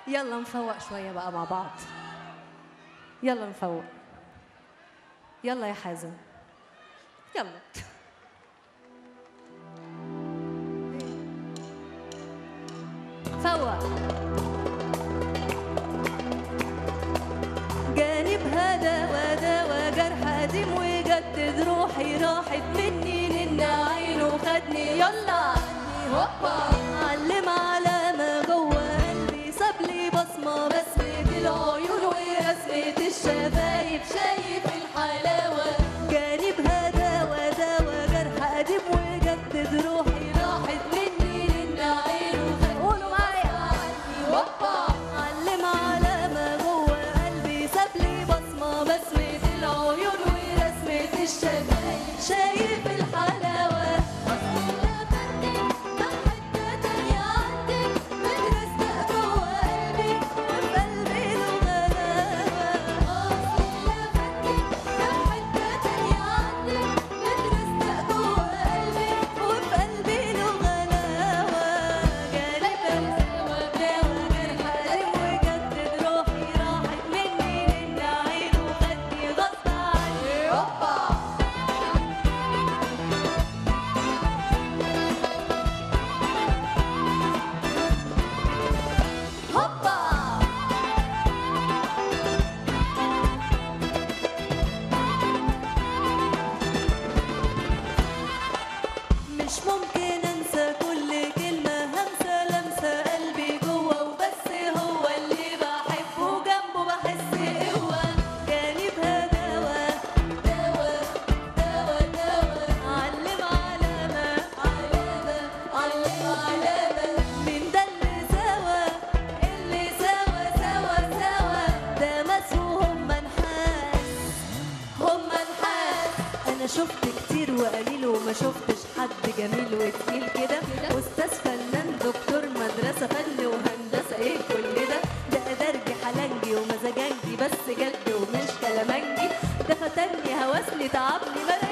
يلا نفوق شوية بقى مع بعض يلا نفوق يلا يا حازم يلا فوق جانب هذا وداوى جرح قديم وجدد روحي راحت مني لان عينه خدني يلا هوبا علم علامة جوه قلبي ساب لي بصمة بسمة العيون ورسمة الشفايف شايف الحلاوة جانب هذا وداوى جرح قديم وجدد روحي راحت مني لان عينه خدني قولوا معايا هوبا علم علامة جوه قلبي ساب لي بصمة بسمة العيون ورسمة الشفايف شايف الحلاوة هوبا هوبا مش ممكن انسى كل كلمة همسة لمسة قلبي جوه وبس هو اللي بحبه جنبه بحس قوة جانبها دوا دوا دوا دوا علم علامة علامة علم علامة من ده اللي سوا اللي سوا سوا سوا ده مسوهم منحاس هم نحاس انا شفت كتير وقليل وما شفتش حد جميل وتقيل كده استاذ فنان دكتور مدرسه فن وهندسه ايه كل ده ده درجي حلنجي ومزاجنجي بس جد ومش كلامنجي ده فتني هوسني تعبني ما